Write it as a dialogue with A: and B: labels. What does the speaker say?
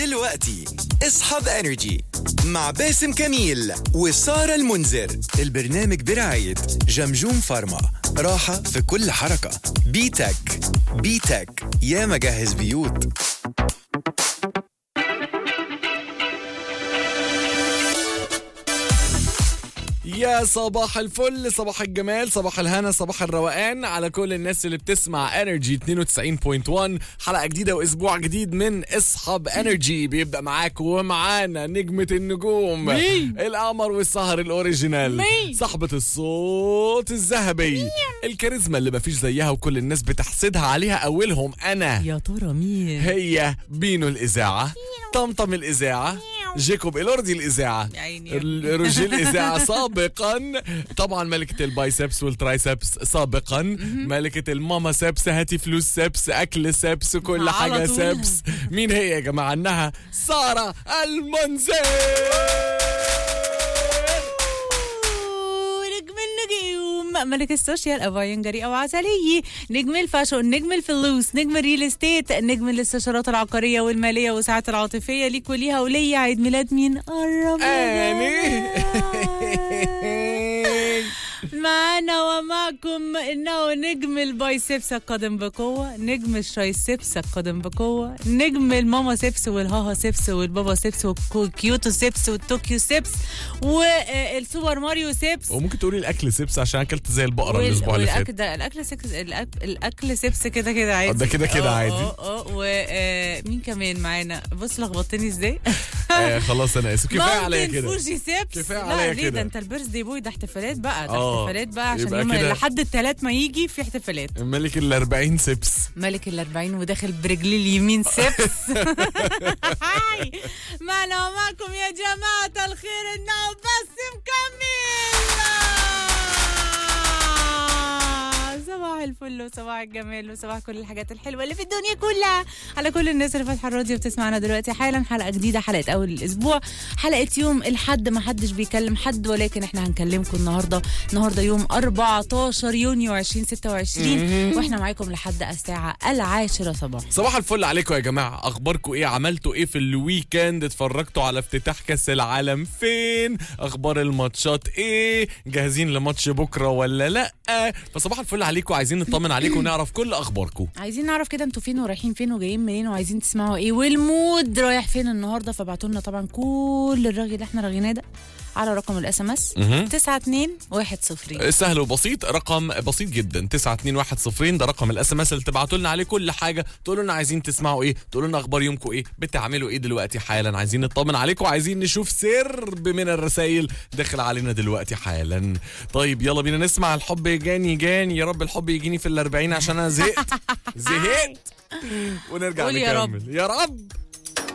A: دلوقتي اصحى بانرجي مع باسم كميل وسارة المنذر البرنامج برعاية جمجوم فارما راحة في كل حركة بيتك بيتك يا مجهز بيوت
B: يا صباح الفل صباح الجمال صباح الهنا صباح الروقان على كل الناس اللي بتسمع انرجي 92.1 حلقه جديده واسبوع جديد من اصحاب انرجي بيبدا معاك ومعانا نجمه النجوم
C: مي.
B: القمر والسهر الاوريجينال
C: مي.
B: صاحبه الصوت الذهبي الكاريزما اللي مفيش زيها وكل الناس بتحسدها عليها اولهم انا
C: يا ترى مين
B: هي بينو الإذاعة طمطم الإذاعة جيكوب إلوردي الإذاعة
C: يا عيني يا
B: ال- روجي الإذاعة سابقا طبعا ملكة البايسبس والترايسبس سابقا ملكة الماما سبس هاتي فلوس سبس أكل سبس كل
C: على
B: حاجة
C: طول.
B: سبس مين هي يا جماعة إنها سارة المنذر
C: نجم النجوم ملك السوشيال أبا ينجري أو عسلية نجم الفاشون نجم الفلوس نجم الريل استيت نجم الاستشارات العقارية والمالية والساعات العاطفية ليك وليها وليا عيد ميلاد مين قرب يا
B: أني
C: معنا ومعكم انه نجم البايسبس القادم بقوه نجم الشايسبس القادم بقوه نجم الماما سبس والهاها سبس والبابا سبس والكيوتو سبس والطوكيو سبس والسوبر ماريو سبس
B: وممكن تقولي الأكل سبس عشان أكلت زي البقرة
C: وال-
B: الأسبوع اللي
C: والاكل
B: فات
C: ده الاكل سكس الأك- الاكل سبس كده كده عادي
B: ده كده كده
C: آه،
B: عادي.
C: اه اه ومين كمان معانا بص لخبطتني ازاي
B: آه خلاص أنا آسف كفاية عليا
C: ماونتن
B: كده
C: فوجي سيبس
B: كفايه
C: لا
B: عليا
C: ليه
B: كده.
C: ده انت البيرث داي بوي ده احتفالات بقى ده
B: آه،
C: احتفالات بقى عشان
B: يبقى
C: يوم
B: كده.
C: لحد التلات ما يجي في احتفالات
B: ملك ال 40 سبس
C: ملك ال 40 وداخل برجلي اليمين سبس هاي معنا ومعكم يا جماعة الخير انه بس مكمل صباح الفل وصباح الجمال وصباح كل الحاجات الحلوة اللي في الدنيا كلها على كل الناس اللي فاتحة الراديو بتسمعنا دلوقتي حالا حلقة جديدة حلقة أول الأسبوع حلقة يوم الحد ما حدش بيكلم حد ولكن احنا هنكلمكم النهاردة النهاردة يوم 14 يونيو 2026 واحنا معاكم لحد الساعة العاشرة صباحا
B: صباح الفل عليكم يا جماعة أخباركم إيه عملتوا إيه في الويكند اتفرجتوا على افتتاح كأس العالم فين أخبار الماتشات إيه جاهزين لماتش بكرة ولا لأ فصباح الفل عليكم عايزين نطمن عليكم ونعرف كل أخباركم
C: عايزين نعرف كده انتوا فين ورايحين فين وجايين منين وعايزين تسمعوا ايه والمود رايح فين النهارده فابعتوا لنا طبعا كل الرغي اللي احنا رغيناه ده على رقم الاس ام اس 92110
B: سهل وبسيط رقم بسيط جدا 92110 ده رقم الاس ام اس اللي تبعتوا لنا عليه كل حاجه تقولوا لنا عايزين تسمعوا ايه تقولوا لنا اخبار يومكم ايه بتعملوا ايه دلوقتي حالا عايزين نطمن عليكم عايزين نشوف سرب من الرسائل داخل علينا دلوقتي حالا طيب يلا بينا نسمع الحب جاني جاني يا رب الحب يجيني في الأربعين عشان انا زهقت زهقت ونرجع
C: قول
B: نكمل
C: يا رب.
B: يا رب